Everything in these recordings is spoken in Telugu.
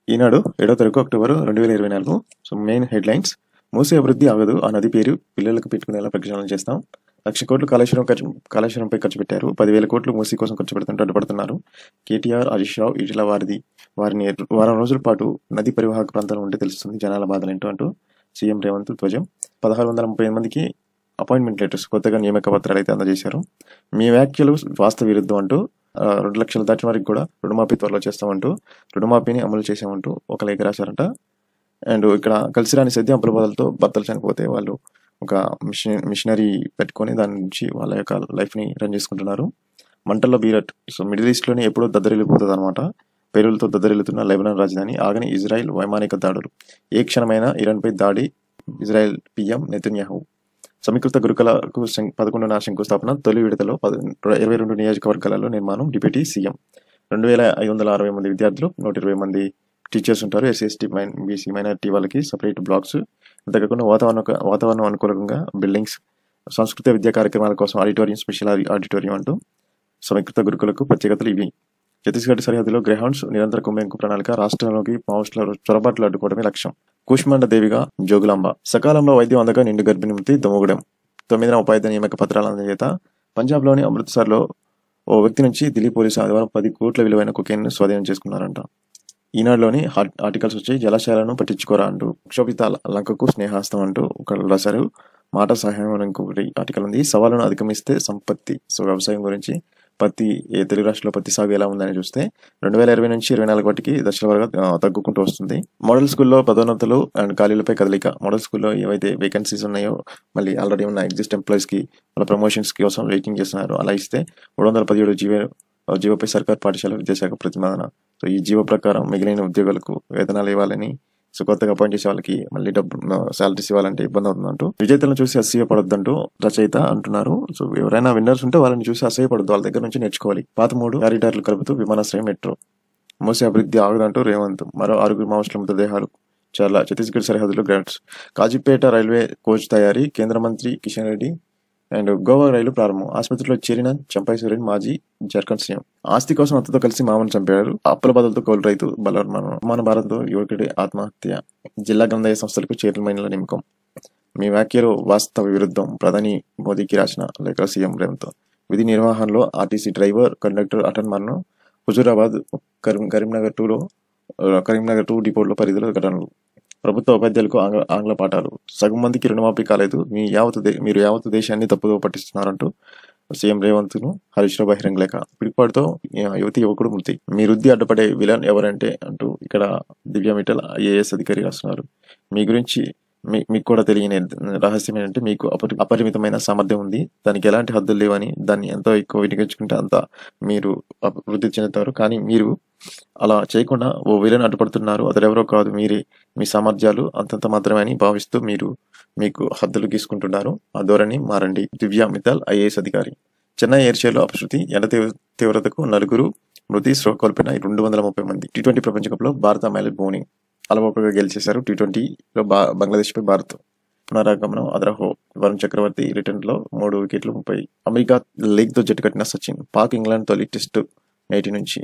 ఈనాడు ఏడో తారీఖు అక్టోబర్ రెండు వేల ఇరవై నాలుగు సో మెయిన్ హెడ్లైన్స్ మూసీ అభివృద్ధి ఆగదు ఆ నది పేరు పిల్లలకు పెట్టుకునేలా ప్రక్షాళన చేస్తాం లక్ష కోట్లు కాళేశ్వరం ఖర్చు కాళేశ్వరంపై ఖర్చు పెట్టారు పదివేల కోట్లు మూసీ కోసం ఖర్చు పెడుతుంటే అడ్డుపడుతున్నారు కేటీఆర్ హరీష్ రావు ఈటల వారిది వారిని వారం రోజుల పాటు నది పరివాహక ప్రాంతాలు ఉంటే తెలుస్తుంది జనాల బాధలు ఏంటో అంటూ సీఎం రేవంత్ ధ్వజం పదహారు వందల ముప్పై మందికి అపాయింట్మెంట్ లెటర్స్ కొత్తగా నియామక పత్రాలు అయితే అందజేశారు మీ వ్యాఖ్యలు వాస్తవ విరుద్ధం అంటూ ఆ, రెండు లక్షలు దాటిన వారికి కూడా రుణమాఫీ త్వరలో చేస్తామంటూ రుణమాఫీని అమలు చేసామంటూ ఒక లేఖ రాశారంట అండ్ ఇక్కడ కలిసి రాని సద్య అప్పుల బాధలతో భర్తలు చనిపోతే వాళ్ళు ఒక మిషన్ మిషనరీ పెట్టుకొని దాని నుంచి వాళ్ళ యొక్క లైఫ్ని రన్ చేసుకుంటున్నారు మంటల్లో బీరట్ సో మిడిల్ ఈస్ట్లోనే ఎప్పుడూ దద్దరిల్లిపోతుంది అనమాట పేరులతో దద్దరిల్లుతున్న లెబనాన్ రాజధాని ఆగని ఇజ్రాయెల్ వైమానిక దాడులు ఏ క్షణమైనా ఇరాన్పై దాడి ఇజ్రాయెల్ పిఎం నెతన్యాహు సమీకృత గురుకులకు శం- పదకొండున శంకుస్థాపన తొలి విడతలో పద ఇరవై రెండు నియోజకవర్గాలలో నిర్మాణం డిప్యూటీ సీఎం రెండు వేల ఐదు వందల అరవై మంది విద్యార్థులు నూట ఇరవై మంది టీచర్స్ ఉంటారు ఎస్సీ ఎస్టీ మైన్ బీసీ మైనారిటీ వాళ్ళకి సపరేట్ బ్లాక్స్ అంతేకాకుండా వాతావరణ వాతావరణం అనుకూలంగా బిల్డింగ్స్ సంస్కృత విద్యా కార్యక్రమాల కోసం ఆడిటోరియం స్పెషల్ ఆడిటోరియం అంటూ సమీకృత గురుకులకు ప్రత్యేకతలు ఇవి ఛత్తీస్గఢ్ సరిహద్దులో గ్రహౌండ్స్ నిరంతర కుమ్మెంకు ప్రణాళిక రాష్ట్రంలోకి మావోయిస్టుల చొరబాట్లు అడ్డుకోవడమే లక్ష్యం కూష్మాండ దేవిగా జోగులాంబ సకాలంలో వైద్యం అందగా నిండు గర్భిణి మృతి దొమ్మగూడెం తొమ్మిదిన ఉపాధ్యాయ నియామక పత్రాల అందజేత పంజాబ్లోని అమృత్సర్లో ఓ వ్యక్తి నుంచి ఢిల్లీ పోలీసు ఆదివారం పది కోట్ల విలువైన కొకేన్ స్వాధీనం చేసుకున్నారంట ఈనాడులోని హాట్ ఆర్టికల్స్ వచ్చి జలాశయాలను పట్టించుకోరా అంటూ క్షోభిత లంకకు స్నేహాస్తం అంటూ ఒకళ్ళు రాశారు మాట సహాయం అని ఇంకొకటి ఆర్టికల్ ఉంది సవాళ్ళను అధిగమిస్తే సంపత్తి సో వ్యవసాయం గురించి పత్తి ఏ తెలుగు రాష్ట్రంలో పత్తి సాగు ఎలా ఉందని చూస్తే రెండు వేల ఇరవై నుంచి ఇరవై నాలుగు వాటికి దశల వరకు ఆ, తగ్గుకుంటూ వస్తుంది మోడల్ స్కూల్లో పదోన్నతులు అండ్ ఖాళీలపై కదలిక మోడల్ స్కూల్లో ఏవైతే వేకెన్సీస్ ఉన్నాయో మళ్ళీ ఆల్రెడీ ఉన్న ఎగ్జిస్ట్ ఎంప్లాయీస్ కి వాళ్ళ ప్రమోషన్స్ కోసం వెయిటింగ్ చేస్తున్నారు అలా ఇస్తే మూడు వందల పదిహేడు జీవో జీవోపై సర్కార్ పాఠశాల విద్యాశాఖ ప్రతిపాదన సో ఈ జీవో ప్రకారం మిగిలిన ఉద్యోగులకు వేతనాలు ఇవ్వాలని సో కొత్తగా అపాయింట్ చేసే వాళ్ళకి మళ్ళీ డబ్బు శాలరీస్ ఇవ్వాలంటే ఇబ్బంది అవుతుందంటూ విజేతలను చూసి అసూయపడొద్దంటూ రచయిత అంటున్నారు సో ఎవరైనా విన్నర్స్ ఉంటే వాళ్ళని చూసి అసూయపడద్దు వాళ్ళ దగ్గర నుంచి నేర్చుకోవాలి పాత మూడు కారిడార్లు కలుపుతూ విమానాశ్రయం మెట్రో మూసి అభివృద్ధి ఆగదంటూ రేవంత్ మరో ఆరుగురు మావోయిస్టుల మృతదేహాలు చాలా ఛత్తీస్గఢ్ సరిహద్దులో గ్రాంట్స్ కాజీపేట రైల్వే కోచ్ తయారీ కేంద్ర మంత్రి కిషన్ రెడ్డి అండ్ గోవా రైలు ప్రారంభం ఆసుపత్రిలో చేరిన చంపై సూర్యన్ మాజీ జార్ఖండ్ సీఎం ఆస్తి కోసం అత్తతో కలిసి మామను చంపారు అప్పుల బాధలతో కౌలు రైతు బలవన్మరణం మన భారత్తో యువకుడి ఆత్మహత్య జిల్లా గ్రంథాలయ సంస్థలకు చైర్మన్ల నియమకం మీ వ్యాఖ్యలు వాస్తవ విరుద్ధం ప్రధాని మోదీకి రాసిన లేఖ సీఎం రేవంత్ విధి నిర్వహణలో ఆర్టీసీ డ్రైవర్ కండక్టర్ అటన్ మరణం హుజూరాబాద్ కరీం కరీంనగర్ టూలో ఆ, కరీంనగర్ టూ డిపోలో పరిధిలో ఘటనలు ప్రభుత్వ ఉపాధ్యాయులకు ఆంగ్ల ఆంగ్ల పాఠాలు సగం మందికి రుణమాఫీ కాలేదు మీ యావత్ దే- మీరు యావత్ దేశాన్ని తప్పుదో పట్టిస్తున్నారంటూ సీఎం రేవంత్ ను హరీష్ రావు బహిరంగ లేఖ పిడిపాటుతో యువతి యువకుడు మృతి మీ వృద్ధి అడ్డుపడే విలన్ ఎవరంటే అంటూ ఇక్కడ దివ్య మిట్టల్ ఐఏఎస్ అధికారి రాస్తున్నారు మీ గురించి మీ మీకు కూడా తెలియని రహస్యం ఏంటంటే మీకు అపరి అపరిమితమైన సామర్థ్యం ఉంది దానికి ఎలాంటి హద్దులు లేవని దాన్ని ఎంతో ఎక్కువ వినియోగించుకుంటే అంత మీరు అభివృద్ధి చెందుతారు కానీ మీరు అలా చేయకుండా ఓ విలన్ అడ్డుపడుతున్నారు అతడెవరో కాదు మీరే మీ సామర్థ్యాలు అంతంత మాత్రమే అని భావిస్తూ మీరు మీకు హద్దులు గీసుకుంటున్నారు ఆ ధోరణి మారండి దివ్య మిత్తల్ ఐఏఎస్ అధికారి చెన్నై ఎయిర్ షోలో అపశృతి ఎండ తీవ్ర- తీవ్రతకు నలుగురు మృతి స్ట్రో కోల్పోయిన రెండు వందల ముప్పై మంది టీ ట్వంటీ ప్రపంచ కప్లో భారత మహిళలు బౌలింగ్ అలవోకగా గెలిచేశారు టీ ట్వంటీలో బా బంగ్లాదేశ్పై భారత్ పునరాగమనం అదరహో వరుణ్ చక్రవర్తి రిటర్న్ లో మూడు వికెట్లు ముప్పై అమెరికా లీగ్ తో జట్టు కట్టిన సచిన్ పాక్ ఇంగ్లాండ్ తొలి టెస్ట్ నేటి నుంచి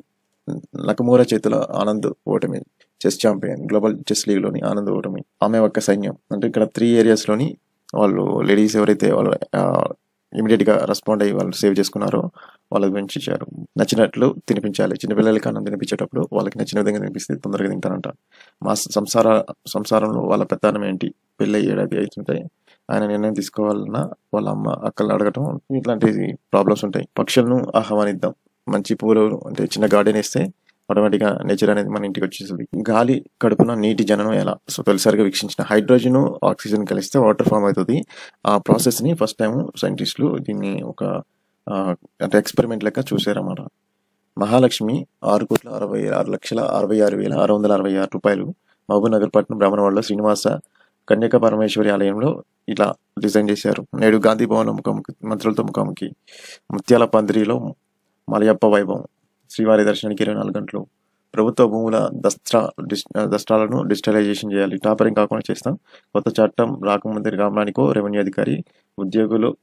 నకమూరా చేతుల ఆనంద్ ఓటమి chess champion global chess league లోని ఆనంద్ ఓటమి ఆమె ఒక్క సైన్యం అంటే ఇక్కడ త్రీ ఏరియాస్ లోని వాళ్ళు లేడీస్ ఎవరైతే వాళ్ళు ఇమీడియట్ గా రెస్పాండ్ అయ్యి వాళ్ళు సేవ్ చేసుకున్నారో వాళ్ళ గురించి ఇచ్చారు నచ్చినట్లు తినిపించాలి చిన్నపిల్లలకి అన్నం తినిపించేటప్పుడు వాళ్ళకి నచ్చిన విధంగా తినిపిస్తే తొందరగా తింటారంట మా సంసార సంసారంలో వాళ్ళ పెత్తనం ఏంటి పెళ్ళి ఏడాది అవుతుంటే ఆయన నిర్ణయం తీసుకోవాలన్నా వాళ్ళ అమ్మ అక్కలు అడగటం ఇట్లాంటి ప్రాబ్లమ్స్ ఉంటాయి పక్షులను ఆహ్వానిద్దాం మంచి పూలు అంటే చిన్న గార్డెన్ వేస్తే ఆటోమేటిక్గా నేచర్ అనేది మన ఇంటికి వచ్చేస్తుంది గాలి కడుపున నీటి జననం ఎలా సో తొలిసారిగా వీక్షించిన హైడ్రోజన్ ఆక్సిజన్ కలిస్తే వాటర్ ఫామ్ అవుతుంది ఆ ప్రాసెస్ ని ఫస్ట్ టైం సైంటిస్టులు దీన్ని ఒక ఆ, అంటే ఎక్స్పెరిమెంట్ లెక్క చూసారన్నమాట మహాలక్ష్మి ఆరు కోట్ల అరవై ఆరు లక్షల అరవై ఆరు వేల ఆరు వందల అరవై ఆరు రూపాయలు మహబూబ్ నగర్ పట్నం బ్రాహ్మణవాడలో శ్రీనివాస కన్యక పరమేశ్వరి ఆలయంలో ఇలా డిజైన్ చేశారు నేడు గాంధీ భవన్ ముఖాముఖి మంత్రులతో ముఖాముఖి ముత్యాల పందిరిలో మలయప్ప వైభవం శ్రీవారి దర్శనానికి ఇరవై నాలుగు గంటలు ప్రభుత్వ భూముల దస్త్రా డిస్ దస్త్రాలను డిజిటలైజేషన్ చేయాలి టాపరింగ్ కాకుండా చేస్తాం కొత్త చట్టం రాకముందే గ్రామానికో రెవెన్యూ అధికారి ఉద్యోగులు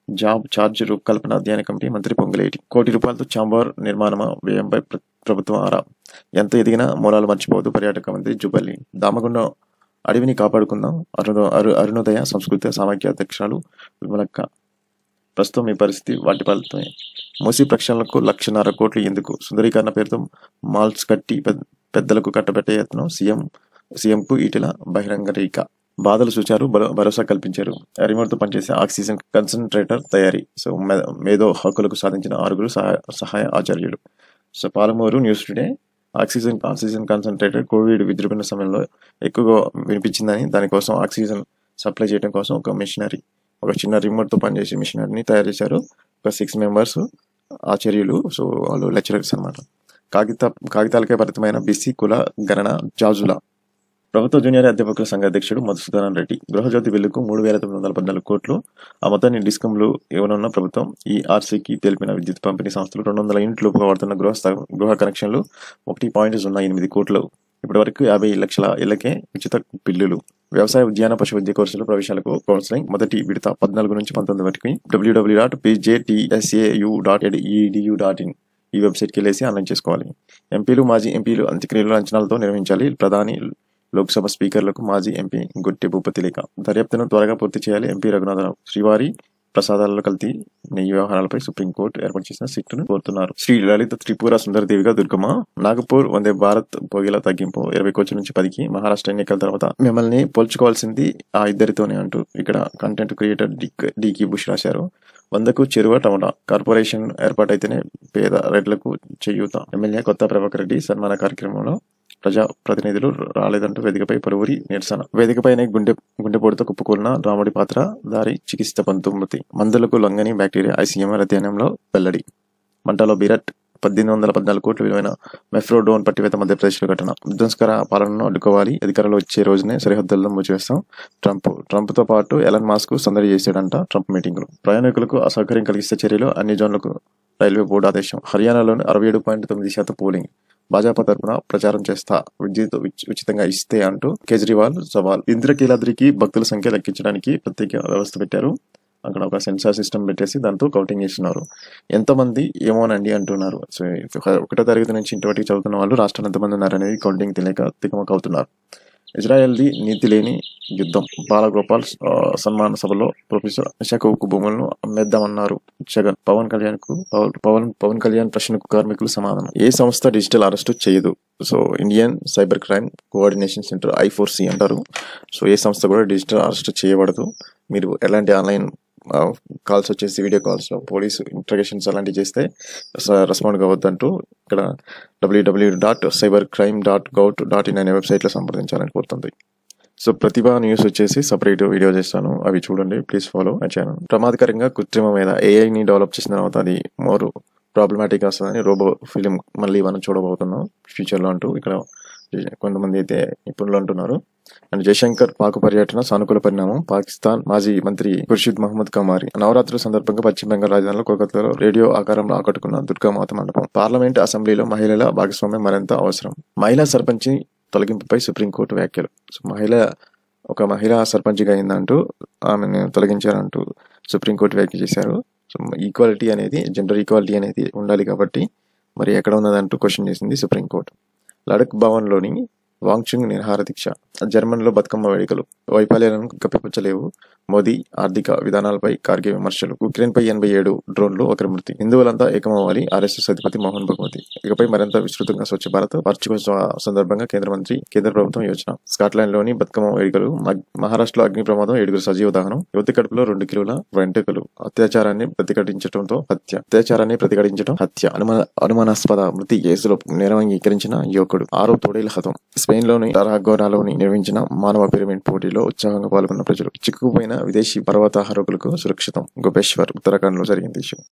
జాబ్ ఛార్జ్ రూపకల్పన అధ్యయన కమిటీ మంత్రి పొంగులేటి కోటి రూపాయలతో చాంబార్ నిర్మాణ వ్యయంపై ప్ర- ప్రభుత్వం ఆరా ఎంత ఎదిగినా మూలాలు మర్చిపోవద్దు పర్యాటక మంత్రి జుబల్లి దామగుండం అడవిని కాపాడుకుందాం అరుణ అరు అరుణోదయ సంస్కృతి సామాఖ్య అధ్యక్షురాలు విమలక్క ప్రస్తుతం ఈ పరిస్థితి వాటి ఫలితమే మూసీ ప్రక్షాళనకు లక్షన్నర కోట్లు ఎందుకు సుందరీకరణ పేరుతో మాల్స్ కట్టి పెద్ద- పెద్దలకు కట్టబెట్టే యత్నం సీఎం సీఎంకు ఈటెల బహిరంగ రేఖ బాధలు చూచారు భరో- భరోసా కల్పించారు రిమోట్తో పనిచేసే ఆక్సిజన్ కన్సన్ట్రేటర్ తయారీ సో మే- మేధో హక్కులకు సాధించిన ఆరుగురు సహాయ సహాయ ఆచార్యులు so Palamuru news today oxygen oxygen concentrator Covid విజృంభణ సమయంలో ఎక్కువగా వినిపించిందని దానికోసం ఆక్సిజన్ సప్లై చేయడం కోసం ఒక మిషనరీ ఒక చిన్న రిమోట్తో పనిచేసే మిషనరీని తయారు చేశారు ఒక సిక్స్ మెంబర్స్ ఆచార్యులు సో వాళ్ళు లెక్చరర్స్ అన్నమాట కాగిత కాగితాలకే పరిమితమైన బీసీ కుల గణన జాజుల ప్రభుత్వ జూనియర్ అధ్యాపకుల సంఘ అధ్యక్షుడు మధుసూదన్ రెడ్డి గృహజ్యోతి బిల్లుకు మూడు వేల తొమ్మిది వందల పద్నాలుగు కోట్లు ఆ మొత్తాన్ని డిస్కంలు ఇవ్వనున్న ప్రభుత్వం ఈ ఆర్సీకి తెలిపిన విద్యుత్ పంపిణీ సంస్థలు రెండు వందల యూనిట్లు వాడుతున్న గృహ స్థ- గృహ కనెక్షన్లు ఒకటి పాయింట్ సున్నా ఎనిమిది కోట్లు ఇప్పటి వరకు యాభై లక్షల ఇళ్లకే ఉచిత బిల్లులు వ్యవసాయ ఉద్యాన పశు విద్య కోర్సుల ప్రవేశాలకు కౌన్సిలింగ్ మొదటి విడత పద్నాలుగు నుంచి పంతొమ్మిది వరకు WWW dot PJTSAU dot EDU dot in ఈ వెబ్సైట్కి వెళ్ళేసి ఆన్లైన్ చేసుకోవాలి ఎంపీలు మాజీ ఎంపీలు అంత్యక్రియలు అంచనాలతో నిర్వహించాలి ప్రధాని లోక్సభ స్పీకర్లకు మాజీ ఎంపీ గుట్టి భూపతి లేఖ దర్యాప్తును త్వరగా పూర్తి చేయాలి ఎంపీ రఘునాథరావు శ్రీవారి ప్రసాదాలలో కల్తీ నెయ్యి వ్యవహారాలపై సుప్రీంకోర్టు ఏర్పాటు చేసిన సిట్టును కోరుతున్నారు శ్రీ లలిత త్రిపుర సుందరదేవిగా దుర్గమ్మ నాగపూర్ వందే భారత్ పోగిల తగ్గింపు ఇరవై కోట్ల నుంచి పదికి మహారాష్ట్ర ఎన్నికల తర్వాత మిమ్మల్ని పోల్చుకోవాల్సింది ఆ ఇద్దరితోనే అంటూ ఇక్కడ కంటెంట్ క్రియేటర్ డీకి బుష్ రాశారు వందకు చెరువ టమోటా కార్పొరేషన్ ఏర్పాటైతేనే పేద రైతులకు చేయూత ఎమ్మెల్యే కొత్త ప్రభాకర్ రెడ్డి సన్మాన కార్యక్రమంలో ప్రజా ప్రతినిధులు రాలేదంటూ వేదికపై పలువురి నిరసన వేదికపైనే గుండె గుండెపోటుతో కుప్పకూలిన రాముడి పాత్ర దారి చికిత్స పంతొమ్మిది మందులకు లొంగని బ్యాక్టీరియా ఐసీఎంఆర్ అధ్యయనంలో వెల్లడి మంటలో బీరట్ పద్దెనిమిది వందల పద్నాలుగు కోట్ల విలువైన మెఫ్రోడోన్ పట్టివేత మధ్యప్రదేశ్లో ఘటన విధ్వంసకర పాలనను అడ్డుకోవాలి అధికారంలో వచ్చే రోజునే సరిహద్దుల్లో మూసివేస్తాం ట్రంప్ ట్రంప్తో పాటు ఎలన్ మాస్క్ సందడి చేశాడంట ట్రంప్ మీటింగ్లు ప్రయాణికులకు అసౌకర్యం కలిగిస్తే చర్యలు అన్ని జోన్లకు రైల్వే బోర్డు ఆదేశం హర్యానాలోని అరవై ఏడు పాయింట్ తొమ్మిది శాతం పోలింగ్ భాజపా తరపున ప్రచారం చేస్తా విద్యుత్ ఉచ్- ఉచితంగా ఇస్తే అంటూ కేజ్రీవాల్ సవాల్ ఇంద్రకీలాద్రికి భక్తుల సంఖ్య లెక్కించడానికి ప్రత్యేక వ్యవస్థ పెట్టారు అక్కడ ఒక సెన్సార్ సిస్టమ్ పెట్టేసి దాంతో కౌంటింగ్ చేస్తున్నారు ఎంతమంది ఏమోనండి అంటున్నారు సో ఒక- ఒకటో తరగతి నుంచి ఇంటి చదువుతున్న వాళ్ళు రాష్ట్రంలో ఎంతమంది ఉన్నారనేది కౌంటింగ్ తెలియక తికమక అవుతున్నారు ఇజ్రాయెల్ది నీతి లేని యుద్ధం బాలగోపాల్ ఆ, సన్మాన సభలో ప్రొఫెసర్ అశోక్ ఉక్కు భూములను అమ్మేద్దామన్నారు జగన్ పవన్ కళ్యాణ్ కు పవన్ పవన్ పవన్ కళ్యాణ్ ప్రశ్నకు కార్మికులు సమాధానం ఏ సంస్థ డిజిటల్ అరెస్ట్ చేయదు so Indian cyber crime coordination centre I four C అంటారు సో ఏ సంస్థ కూడా డిజిటల్ అరెస్ట్ చేయబడదు మీరు ఎలాంటి ఆన్లైన్ కాల్స్ వచ్చేసి వీడియో కాల్స్ పోలీసు ఇంట్రగేషన్స్ అలాంటివి చేస్తే రెస్పాండ్ కావద్దంటూ ఇక్కడ WWW dot cyber crime dot gov dot in అనే వెబ్సైట్లో సంప్రదించాలని కోరుతుంది సో ప్రతిభా న్యూస్ వచ్చేసి సపరేట్ వీడియో చేస్తాను అవి చూడండి ప్లీజ్ ఫాలో మై ఛానల్ ప్రమాదకరంగా కృత్రిమ మీద ఏఐని డెవలప్ చేసిన తర్వాత అది మోర్ ప్రాబ్లమాటిక్ వస్తుందని రోబో ఫిలిం మళ్ళీ మనం చూడబోతున్నాం ఫ్యూచర్లో అంటూ ఇక్కడ కొంతమంది అయితే నిపుణులు అంటున్నారు అండ్ జయశంకర్ పాక్ పర్యటన సానుకూల పరిణామం పాకిస్తాన్ మాజీ మంత్రి ఖుర్షిద్ మహమ్మద్ కమారి నవరాత్రుల సందర్భంగా పశ్చిమ బెంగాల్ రాజధానిలో కోల్కతాలో రేడియో ఆకారంలో ఆకట్టుకున్న దుర్గామాత మండపం పార్లమెంట్ అసెంబ్లీలో మహిళల భాగస్వామ్యం మరింత అవసరం మహిళా సర్పంచ్ తొలగింపుపై సుప్రీంకోర్టు వ్యాఖ్యలు సో మహిళ ఒక మహిళా సర్పంచ్గా అయిందంటూ ఆమెను తొలగించారంటూ సుప్రీంకోర్టు వ్యాఖ్య చేశారు సో ఈక్వాలిటీ అనేది జెండర్ ఈక్వాలిటీ అనేది ఉండాలి కాబట్టి మరి ఎక్కడ ఉన్నదంటూ క్వశ్చన్ చేసింది సుప్రీంకోర్టు లడక్ భవన్లోని వాంగ్చుంగ్ నిరహార దీక్ష జర్మన్లో బతుకమ్మ వేడుకలు వైఫల్యాలను కప్పిపుచ్చలేవు మోదీ ఆర్థిక విధానాలపై కార్గే విమర్శలు ఉక్రెయిన్ పై ఎనభై ఏడు డ్రోన్లు ఒకరి మృతి హిందువులంతా ఏకమవ్వాలి ఆర్ఎస్ఎస్ అధిపతి మోహన్ భగవతి ఇకపై మరింత విస్తృతంగా స్వచ్ఛ భారత్ వార్షికోత్సవ సందర్భంగా కేంద్ర మంత్రి కేంద్ర ప్రభుత్వం యోచన స్కాట్లాండ్ లోని బతుకమ్మ వేడుకలు మగ్- మహారాష్ట్రలో అగ్ని ప్రమాదం ఏడుగురు సజీవ దహనం యువతి కడుపులో రెండు కిలోల వెంట్రుకలు అత్యాచారాన్ని ప్రతిఘటించడంతో హత్య అత్యాచారాన్ని ప్రతిఘటించడం హత్య అనుమాన అనుమానాస్పద మృతి కేసులో నేరం అంగీకరించిన యువకుడు ఆరో తోడేల హతం స్పెయిన్ లోని రాగోనాలోని నిర్వహించిన మానవ పిరమిడ్ పోటీలో ఉత్సాహంగా పాల్గొన్న ప్రజలు చిక్కుకుపోయిన విదేశీ పర్వతారోహకులకు సురక్షితం గోపేశ్వర్ ఉత్తరాఖండ్ లో జరిగింది ఈ షో